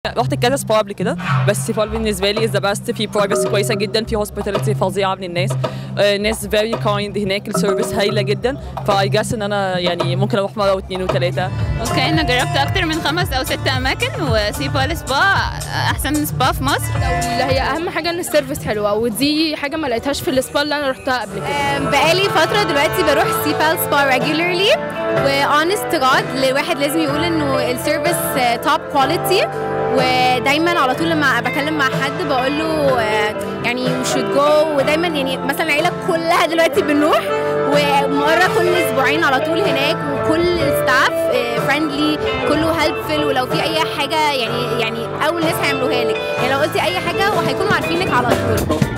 رحت كذا سبا قبل كده بس سيفال بالنسبه لي از ذا بيست في بروجرس كويسه جدا في هوسبيتاليتي فظيعه من الناس آه، ناس فيري كايند هناك السيرفيس هايله جدا فاي جاس ان انا يعني ممكن اروح مره واثنين وثلاثه اوكي انا جربت اكتر من خمس او ست اماكن وسي بال سبا احسن سبا في مصر اللي هي اهم حاجه ان السيرفيس حلوه ودي حاجه ما لقيتهاش في السبا اللي انا رحتها قبل كده بقالي فترة دلوقتي بروح سيبال سبا ريجولرلي واونست جاد الواحد لازم يقول انه السيرفيس توب كواليتي ودايما على طول لما بكلم مع حد بقول له آه، يعني you should go ودايما يعني مثلا العيله كلها دلوقتي بنروح ومره كل اسبوعين على طول هناك وكل الستاف فريندلي كله هيلبفل ولو في اي حاجه يعني يعني اول ناس هيعملوها لك يعني لو قلتي اي حاجه وهيكونوا عارفينك على طول